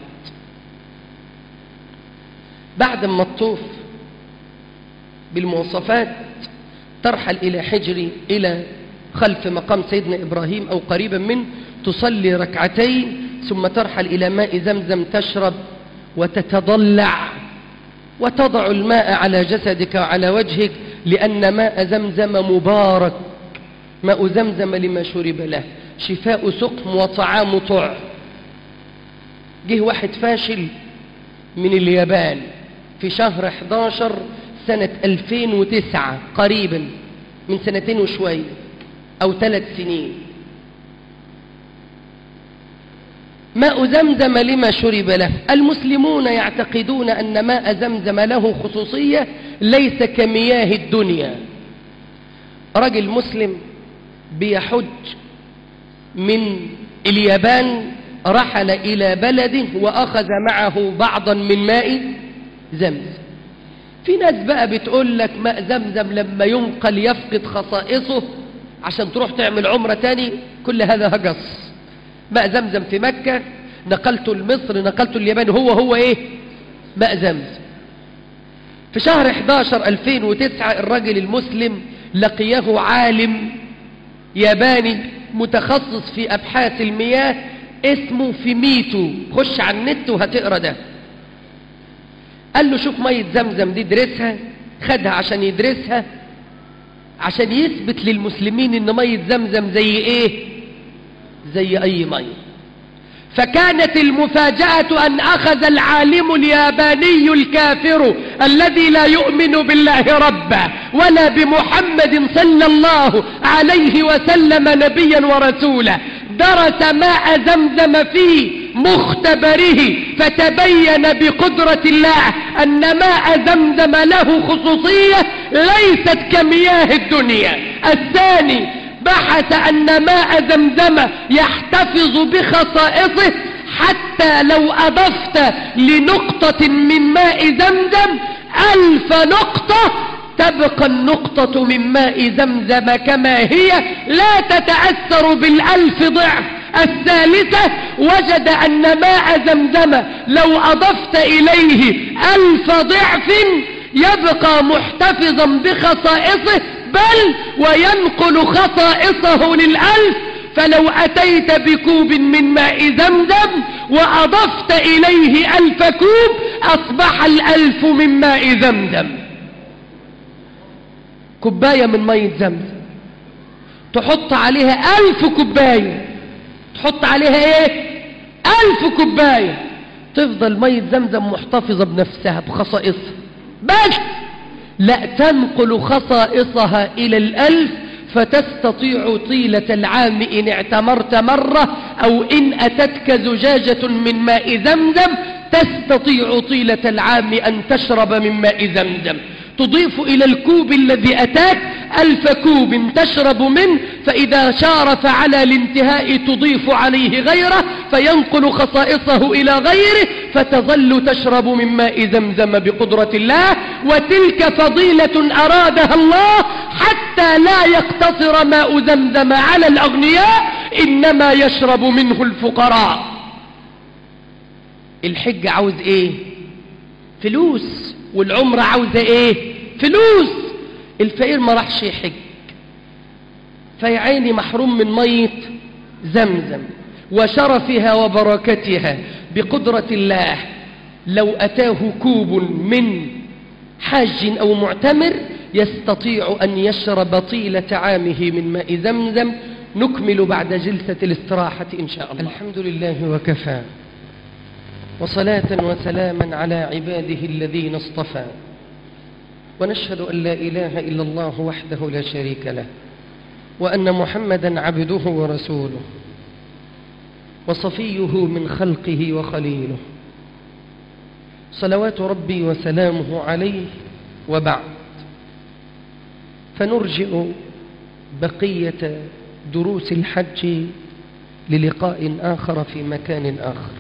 بعد ما تطوف بالمواصفات ترحل إلى حجري إلى خلف مقام سيدنا إبراهيم أو قريبا منه تصلي ركعتين ثم ترحل إلى ماء زمزم تشرب وتتضلع وتضع الماء على جسدك وعلى وجهك لأن ماء زمزم مبارك ماء زمزم لما شرب له شفاء سقم وطعام طعم جه واحد فاشل من اليابان في شهر 11 سنة 2009 قريبا من سنتين وشوية أو ثلاث سنين ماء زمزم لما شرب له المسلمون يعتقدون أن ماء زمزم له خصوصية ليس كمياه الدنيا رجل مسلم بيحج من اليابان رحل إلى بلده وأخذ معه بعضا من ماء زمزم في ناس بقى بتقول لك ماء زمزم لما ينقل يفقد خصائصه عشان تروح تعمل عمرة تاني كل هذا هجس ماء زمزم في مكة نقلته لمصر نقلته اليابان هو هو ايه ماء زمزم في شهر 11 2009 الرجل المسلم لقيه عالم ياباني متخصص في أبحاث المياه اسمه فيميتو خش على النت وهتقرا ده قال له شوف مية زمزم دي درسها خدها عشان يدرسها عشان يثبت للمسلمين ان مية زمزم زي ايه زي اي مية فكانت المفاجأة أن أخذ العالم الياباني الكافر الذي لا يؤمن بالله ربا ولا بمحمد صلى الله عليه وسلم نبيا ورسولا درس ماء زمزم في مختبره فتبين بقدرة الله أن ماء زمزم له خصوصية ليست كمياه الدنيا الثاني بحث أن ماء زمزم يحتفظ بخصائصه حتى لو أضفت لنقطة من ماء زمزم ألف نقطة تبقى النقطة من ماء زمزم كما هي لا تتأثر بالألف ضعف الثالثة وجد أن ماء زمزم لو أضفت إليه ألف ضعف يبقى محتفظا بخصائصه بل وينقل خصائصه للألف فلو أتيت بكوب من ماء زمزم وأضفت إليه ألف كوب أصبح الألف من ماء زمزم كوباية من مية زمزم تحط عليها ألف كوباية تحط عليها إيه ألف كوباية تفضل مية زمزم محتفظة بنفسها بخصائصها بس لا تنقل خصائصها إلى الألف فتستطيع طيلة العام إن اعتمرت مرة أو إن أتتك زجاجة من ماء زمزم تستطيع طيلة العام أن تشرب من ماء زمزم تضيف إلى الكوب الذي أتاك ألف كوب تشرب منه فإذا شارف على الانتهاء تضيف عليه غيره فينقل خصائصه إلى غيره فتظل تشرب من ماء زمزم بقدرة الله وتلك فضيلة أرادها الله حتى لا يقتصر ماء زمزم على الأغنياء إنما يشرب منه الفقراء الحج عاوز ايه فلوس والعمرة عاوزة ايه فلوس الفقير ما راحش يحج فيا عيني محروم من مية زمزم وشرفها وبركتها بقدرة الله لو أتاه كوب من حاج أو معتمر يستطيع أن يشرب طيلة عامه من ماء زمزم نكمل بعد جلسة الاستراحة إن شاء الله الحمد لله وكفى وصلاة وسلاما على عباده الذين اصطفى ونشهد أن لا إله إلا الله وحده لا شريك له وأن محمدا عبده ورسوله وصفيه من خلقه وخليله صلوات ربي وسلامه عليه وبعد فنرجئ بقية دروس الحج للقاء آخر في مكان آخر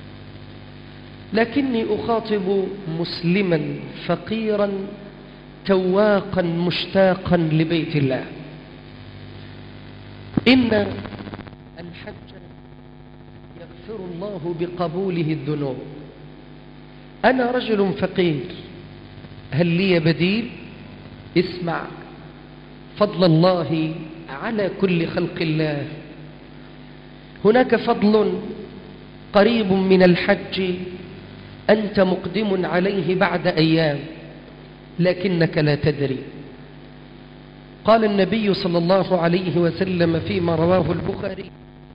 لكني أخاطب مسلما فقيرا تواقا مشتاقا لبيت الله إن الحج يغفر الله بقبوله الذنوب أنا رجل فقير هل لي بديل اسمع فضل الله على كل خلق الله هناك فضل قريب من الحج أنت مقدم عليه بعد أيام لكنك لا تدري قال النبي صلى الله عليه وسلم فيما رواه البخاري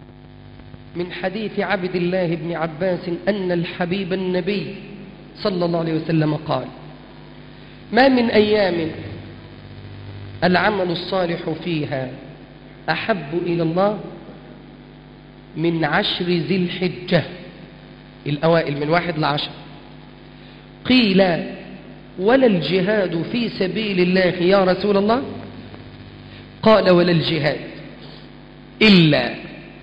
من حديث عبد الله بن عباس أن الحبيب النبي صلى الله عليه وسلم قال ما من أيام العمل الصالح فيها أحب إلى الله من عشر ذي الحجة الأوائل من واحد لعشر قيل ولا الجهاد في سبيل الله يا رسول الله قال ولا الجهاد إلا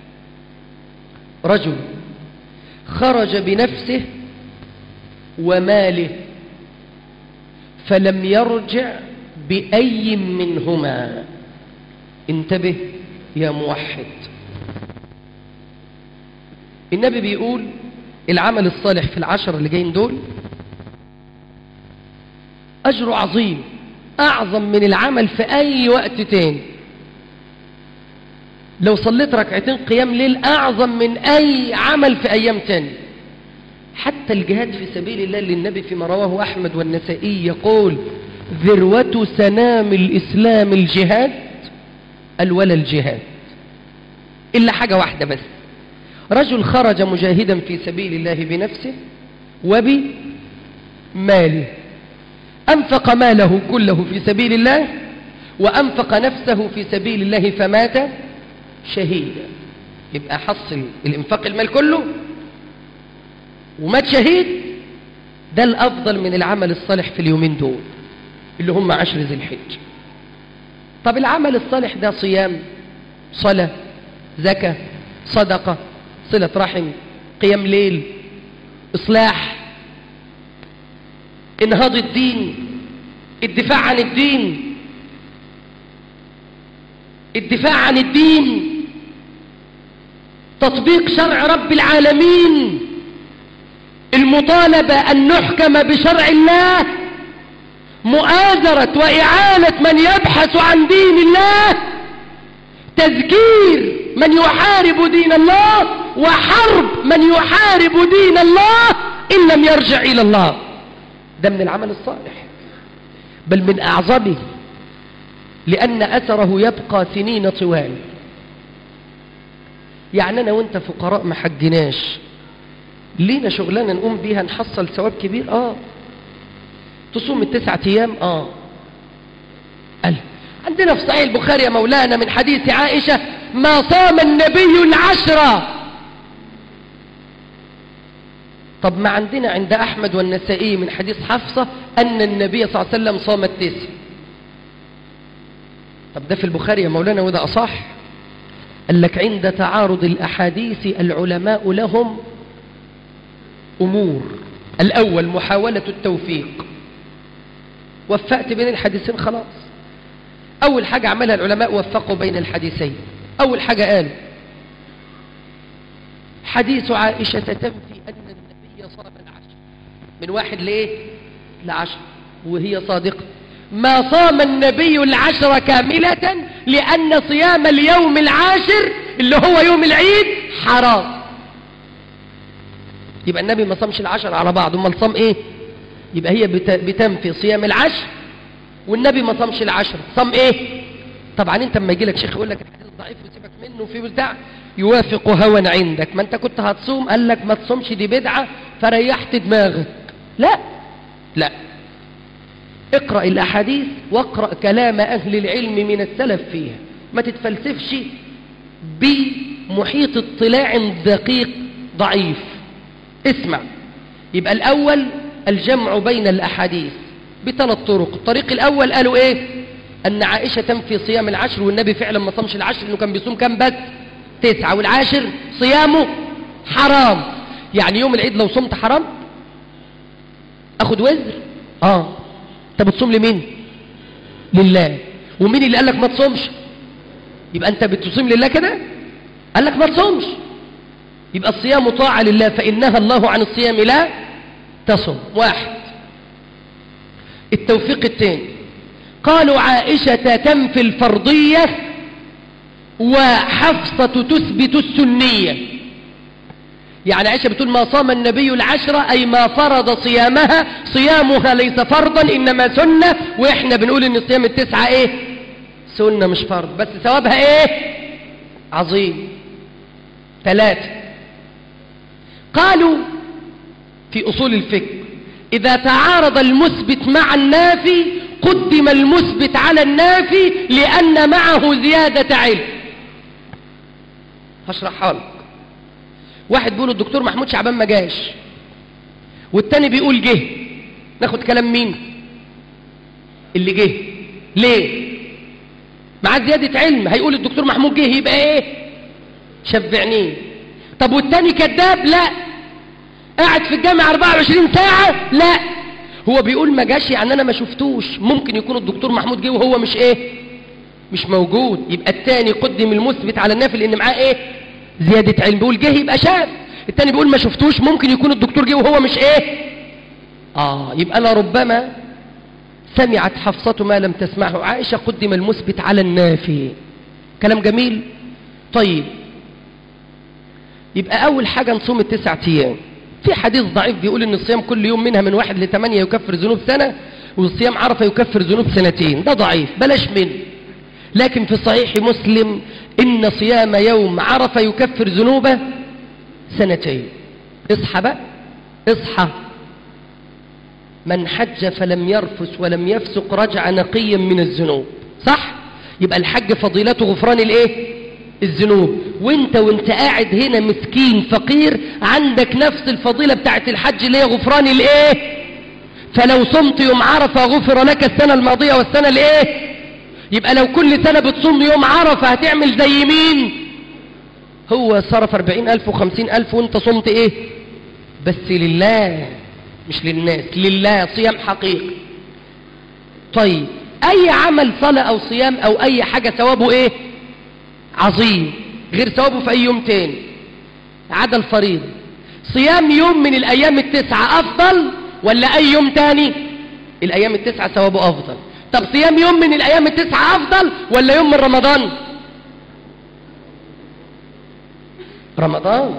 رجل خرج بنفسه وماله فلم يرجع بأي منهما انتبه يا موحد النبي بيقول العمل الصالح في العشر اللي جايين دول أجره عظيم أعظم من العمل في أي وقت تاني لو صليت ركعتين قيام ليل أعظم من أي عمل في أيام تاني حتى الجهاد في سبيل الله للنبي فيما رواه أحمد والنسائي يقول ذروة سنام الإسلام الجهاد الولا الجهاد إلا حاجة واحدة بس رجل خرج مجاهدا في سبيل الله بنفسه وبماله أنفق ماله كله في سبيل الله وأنفق نفسه في سبيل الله فمات شهيدا يبقى حصل الإنفاق المال كله ومات شهيد ده الأفضل من العمل الصالح في اليومين دول اللي هم عشر ذي الحج طب العمل الصالح ده صيام صلاة زكاة صدقة صلة رحم قيام ليل إصلاح انهاض الدين الدفاع عن الدين الدفاع عن الدين تطبيق شرع رب العالمين المطالبة أن نحكم بشرع الله مؤازرة وإعانة من يبحث عن دين الله تذكير من يحارب دين الله وحرب من يحارب دين الله إن لم يرجع إلى الله ده من العمل الصالح بل من أعظمه لأن أثره يبقى سنين طوال يعني أنا وأنت فقراء ما حجناش لينا شغلانة نقوم بيها نحصل ثواب كبير آه تصوم التسعة أيام آه قال عندنا في صحيح البخاري يا مولانا من حديث عائشة ما صام النبي العشرة طب ما عندنا عند أحمد والنسائي من حديث حفصة أن النبي صلى الله عليه وسلم صام التسع طب ده في البخاري يا مولانا وده أصح قال لك عند تعارض الأحاديث العلماء لهم أمور الأول محاولة التوفيق وفقت بين الحديثين خلاص أول حاجة عملها العلماء وفقوا بين الحديثين أول حاجة قالوا حديث عائشة تنفي أن النبي صام العشر من واحد لإيه لعشر وهي صادقة ما صام النبي العشر كاملة لأن صيام اليوم العاشر اللي هو يوم العيد حرام يبقى النبي ما صامش العشر على بعض امال صام ايه يبقى هي بتنفي صيام العشر والنبي ما صامش العشر صام ايه طبعا انت لما يجي لك شيخ يقول لك الحديث ضعيف وسيبك منه في بتاع يوافق هوى عندك ما انت كنت هتصوم قال لك ما تصومش دي بدعه فريحت دماغك لا لا اقرا الاحاديث واقرا كلام اهل العلم من السلف فيها ما تتفلسفش بمحيط اطلاع دقيق ضعيف اسمع يبقى الاول الجمع بين الاحاديث بثلاث طرق الطريق الاول قالوا ايه ان عائشة تنفي صيام العشر والنبي فعلا ما صامش العشر انه كان بيصوم كام بس تسعة والعاشر صيامه حرام يعني يوم العيد لو صمت حرام اخد وزر اه انت بتصوم لمين لله ومين اللي قال لك ما تصومش يبقى انت بتصوم لله كده قال لك ما تصومش يبقى الصيام طاعة لله فإنها الله عن الصيام لا تصم واحد التوفيق الثاني قالوا عائشة تنفي الفرضية وحفصة تثبت السنية يعني عائشة بتقول ما صام النبي العشرة أي ما فرض صيامها صيامها ليس فرضا إنما سنة وإحنا بنقول إن صيام التسعة إيه سنة مش فرض بس ثوابها إيه عظيم ثلاثة قالوا في أصول الفكر إذا تعارض المثبت مع النافي قدم المثبت على النافي لأن معه زيادة علم هشرحها لك واحد بيقول الدكتور محمود شعبان ما جاش والتاني بيقول جه ناخد كلام مين اللي جه ليه مع زيادة علم هيقول الدكتور محمود جه يبقى ايه شفعنيه طب والتاني كذاب لا قاعد في الجامعة 24 ساعة لا هو بيقول ما جاش يعني انا ما شفتوش ممكن يكون الدكتور محمود جه وهو مش ايه مش موجود يبقى التاني قدم المثبت على النافي لان معاه ايه زيادة علم بيقول جه يبقى شاف التاني بيقول ما شفتوش ممكن يكون الدكتور جه وهو مش ايه اه يبقى انا ربما سمعت حفصة ما لم تسمعه عائشة قدم المثبت على النافي كلام جميل طيب يبقى أول حاجة نصوم التسعة أيام في حديث ضعيف بيقول إن الصيام كل يوم منها من واحد لثمانية يكفر ذنوب سنة والصيام عرفة يكفر ذنوب سنتين ده ضعيف بلاش منه لكن في صحيح مسلم إن صيام يوم عرفة يكفر ذنوبه سنتين اصحى بقى اصحى من حج فلم يرفس ولم يفسق رجع نقيا من الذنوب صح يبقى الحج فضيلته غفران الايه الذنوب وانت وانت قاعد هنا مسكين فقير عندك نفس الفضيلة بتاعت الحج اللي هي غفران الايه فلو صمت يوم عرفة غفر لك السنة الماضية والسنة الايه يبقى لو كل سنة بتصوم يوم عرفة هتعمل زي مين هو صرف أربعين ألف وخمسين ألف وانت صمت ايه بس لله مش للناس لله صيام حقيقي طيب اي عمل صلاة او صيام او اي حاجة ثوابه ايه عظيم غير ثوابه في اي يوم تاني عدا الفريضة صيام يوم من الايام التسعة افضل ولا اي يوم تاني الايام التسعة ثوابه افضل طب صيام يوم من الايام التسعة افضل ولا يوم من رمضان رمضان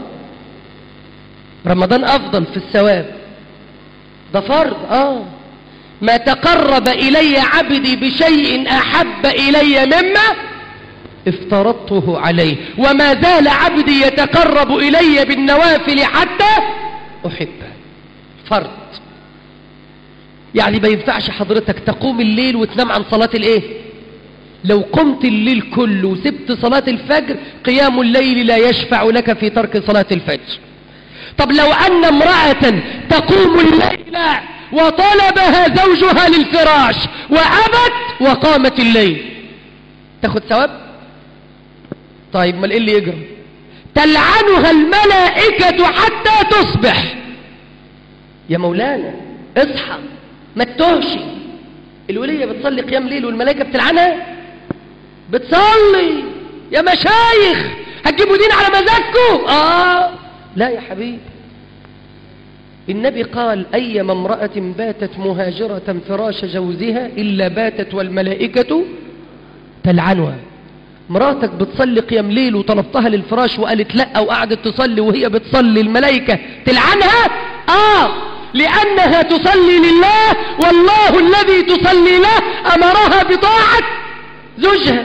رمضان افضل في الثواب ده فرض اه ما تقرب الي عبدي بشيء احب الي مما افترضته عليه وما زال عبدي يتقرب الي بالنوافل حتى احبه فرض يعني ما ينفعش حضرتك تقوم الليل وتنام عن صلاة الايه لو قمت الليل كله وسبت صلاة الفجر قيام الليل لا يشفع لك في ترك صلاة الفجر طب لو أن امرأة تقوم الليل وطلبها زوجها للفراش وأبت وقامت الليل تاخد ثواب طيب ما ايه اللي يجرى تلعنها الملائكة حتى تصبح يا مولانا اصحى ما تتوهش الولية بتصلي قيام ليل والملائكة بتلعنها بتصلي يا مشايخ هتجيبوا دين على مزاجكم اه لا يا حبيبي النبي قال أيما امرأة باتت مهاجرة فراش جوزها إلا باتت والملائكة تلعنها مراتك بتصلي قيام ليل وطلبتها للفراش وقالت لا وقعدت تصلي وهي بتصلي الملائكة تلعنها آه لأنها تصلي لله والله الذي تصلي له أمرها بطاعة زوجها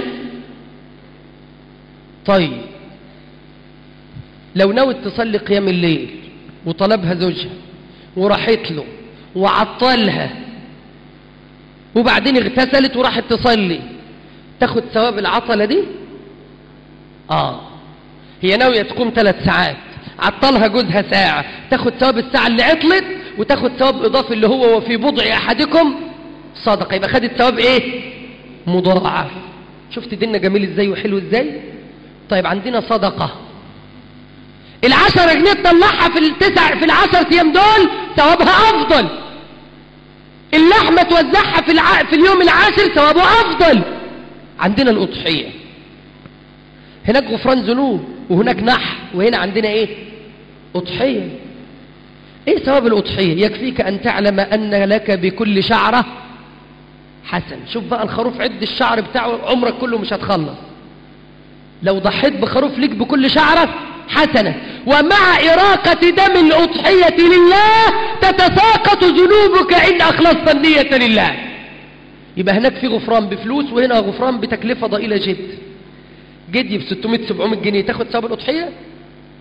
طيب لو نوت تصلي قيام الليل وطلبها زوجها وراحت له وعطلها وبعدين اغتسلت وراحت تصلي تاخد ثواب العطلة دي اه هي ناوية تقوم ثلاث ساعات عطلها جوزها ساعة تاخد ثواب الساعة اللي عطلت وتاخد ثواب اضافي اللي هو وفي بضع احدكم صدقة يبقى خدت ثواب ايه مضاعف شفت ديننا جميل ازاي وحلو ازاي طيب عندنا صدقة العشرة جنيه تطلعها في التسع في العشر ايام دول ثوابها افضل اللحمة توزعها في, الع... في اليوم العاشر ثوابه افضل عندنا الاضحية هناك غفران ذنوب وهناك نح وهنا عندنا ايه اضحية ايه ثواب الاضحية يكفيك ان تعلم ان لك بكل شعرة حسن شوف بقى الخروف عد الشعر بتاعه عمرك كله مش هتخلص لو ضحيت بخروف ليك بكل شعرة حسنة ومع إراقة دم الأضحية لله تتساقط ذنوبك إن أخلصت النية لله يبقى هناك في غفران بفلوس وهنا غفران بتكلفة ضئيلة جدا جدي ب 600 700 جنيه تاخد ثواب الأضحية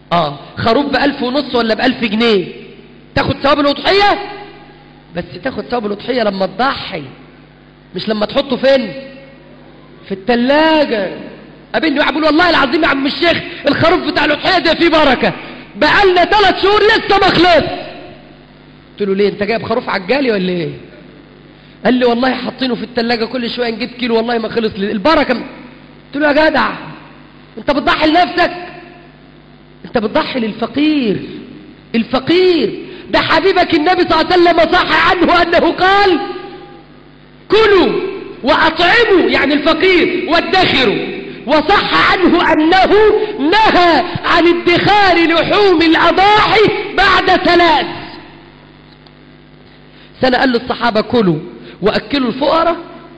اه خروف بألف ونص ولا بألف جنيه تاخد ثواب الأضحية بس تاخد ثواب الأضحية لما تضحي مش لما تحطه فين في التلاجة قابلني واحد بيقول والله العظيم يا عم الشيخ الخروف بتاع الأضحية ده فيه بركة بقالنا ثلاث شهور لسه ما خلص قلت له ليه انت جايب خروف عجالي ولا ايه قال لي والله حاطينه في التلاجة كل شوية نجيب كيلو والله ما خلص لي البركة قلت له يا جدع انت بتضحي لنفسك انت بتضحي للفقير الفقير ده حبيبك النبي صلى الله عليه وسلم صح عنه انه قال كلوا واطعموا يعني الفقير وادخروا وصح عنه انه نهى عن ادخار لحوم الاضاحي بعد ثلاث سنة قال للصحابة كلوا واكلوا الفقراء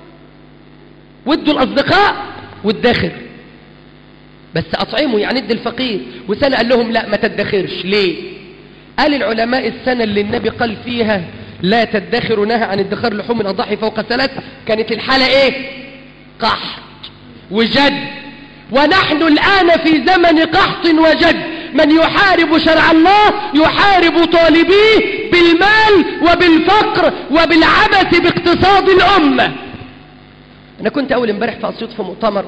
وادوا الاصدقاء وادخر بس اطعموا يعني ادي الفقير وسنة قال لهم لا ما تدخرش ليه قال العلماء السنة اللي النبي قال فيها لا تدخروا نهى عن ادخار لحوم الاضاحي فوق ثلاث كانت الحالة ايه قحط وجد ونحن الآن في زمن قحط وجد من يحارب شرع الله يحارب طالبيه بالمال وبالفقر وبالعبث باقتصاد الأمة أنا كنت أول امبارح في أسيوط في مؤتمر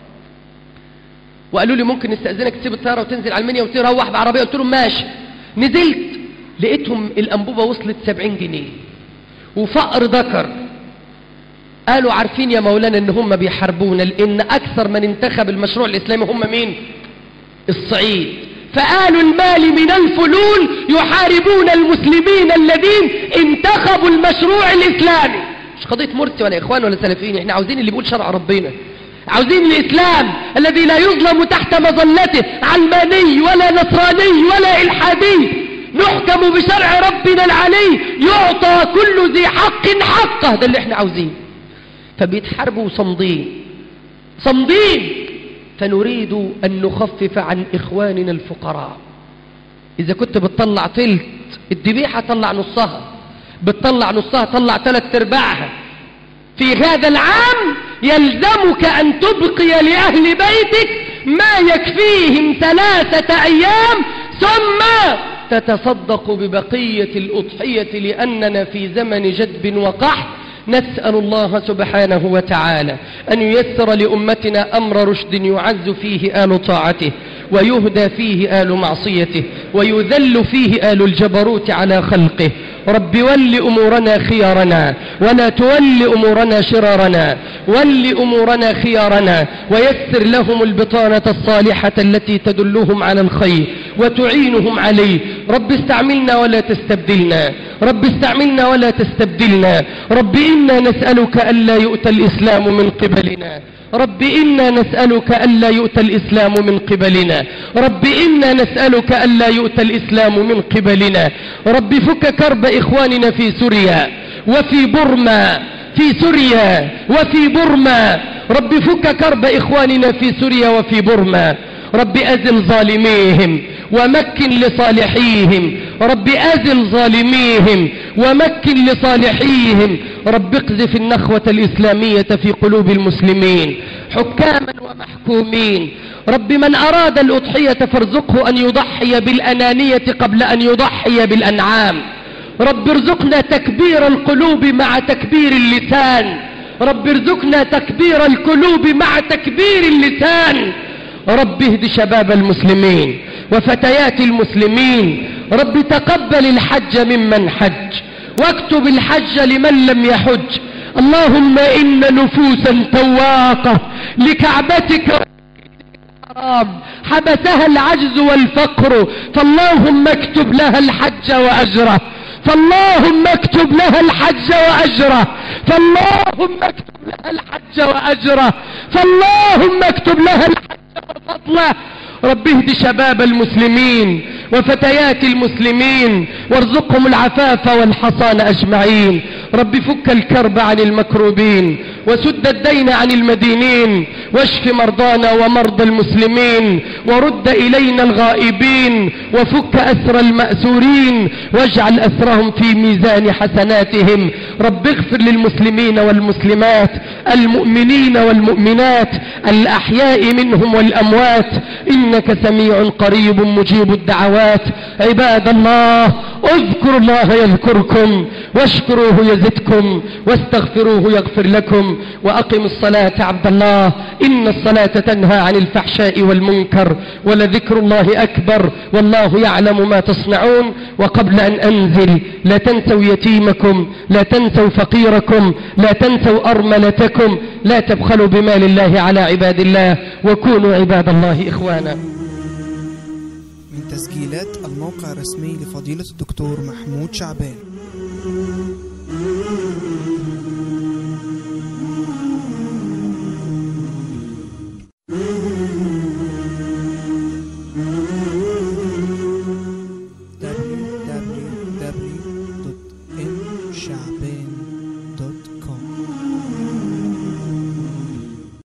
وقالوا لي ممكن نستأذنك تسيب الطيارة وتنزل على المنيا وتروح بعربية قلت لهم ماشي نزلت لقيتهم الأنبوبة وصلت 70 جنيه وفقر ذكر قالوا عارفين يا مولانا ان هم بيحاربونا لان اكثر من انتخب المشروع الاسلامي هم مين الصعيد فقالوا المال من الفلول يحاربون المسلمين الذين انتخبوا المشروع الاسلامي مش قضية مرسي ولا اخوان ولا سلفيين احنا عاوزين اللي بيقول شرع ربنا عاوزين الاسلام الذي لا يظلم تحت مظلته علماني ولا نصراني ولا الحادي نحكم بشرع ربنا العلي يعطى كل ذي حق حقه ده اللي احنا عاوزينه فبيتحاربوا صمدين صمدين فنريد أن نخفف عن إخواننا الفقراء إذا كنت بتطلع تلت الذبيحة طلع نصها بتطلع نصها طلع ثلاث ارباعها في هذا العام يلزمك أن تبقي لأهل بيتك ما يكفيهم ثلاثة أيام ثم تتصدق ببقية الأضحية لأننا في زمن جدب وقحط نسأل الله سبحانه وتعالى أن ييسر لأمتنا أمر رشد يعز فيه آل طاعته ويهدى فيه آل معصيته ويذل فيه آل الجبروت على خلقه رب ول أمورنا خيارنا ولا تول أمورنا شرارنا ول أمورنا خيارنا ويسر لهم البطانة الصالحة التي تدلهم على الخير وتعينهم عليه رب استعملنا ولا تستبدلنا رب استعملنا ولا تستبدلنا رب إنا نسألك ألا يؤتى الإسلام من قبلنا رب إنا نسألك ألا يؤتى الإسلام من قبلنا رب إنا نسألك ألا يؤتى الإسلام من قبلنا رب فك كرب إخواننا في سوريا وفي برما في سوريا وفي برما رب فك كرب إخواننا في سوريا وفي برما رب أزل ظالميهم ومكن لصالحيهم رب أزل ظالميهم ومكن لصالحيهم رب اقذف النخوة الإسلامية في قلوب المسلمين حكاما ومحكومين رب من أراد الأضحية فارزقه أن يضحي بالأنانية قبل أن يضحي بالأنعام رب ارزقنا تكبير القلوب مع تكبير اللسان رب ارزقنا تكبير القلوب مع تكبير اللسان رب اهد شباب المسلمين وفتيات المسلمين رب تقبل الحج ممن حج واكتب الحج لمن لم يحج اللهم إن نفوسا تواقة لكعبتك حرام حبسها العجز والفقر فاللهم اكتب لها الحج وأجره فاللهم اكتب لها الحج وأجره فاللهم اكتب لها الحج وأجره فاللهم اكتب لها الحج وفضله رب اهد شباب المسلمين وفتيات المسلمين وارزقهم العفاف والحصان أجمعين رب فك الكرب عن المكروبين وسد الدين عن المدينين واشف مرضانا ومرضى المسلمين ورد إلينا الغائبين وفك أسر المأسورين واجعل أسرهم في ميزان حسناتهم رب اغفر للمسلمين والمسلمات المؤمنين والمؤمنات الأحياء منهم والأموات إن إنك سميع قريب مجيب الدعوات عباد الله اذكروا الله يذكركم واشكروه يزدكم واستغفروه يغفر لكم وأقم الصلاة عبد الله إن الصلاة تنهى عن الفحشاء والمنكر ولذكر الله أكبر والله يعلم ما تصنعون وقبل أن أنزل لا تنسوا يتيمكم لا تنسوا فقيركم لا تنسوا أرملتكم لا تبخلوا بمال الله على عباد الله وكونوا عباد الله إخوانا من تسجيلات الموقع الرسمي لفضيلة الدكتور محمود شعبان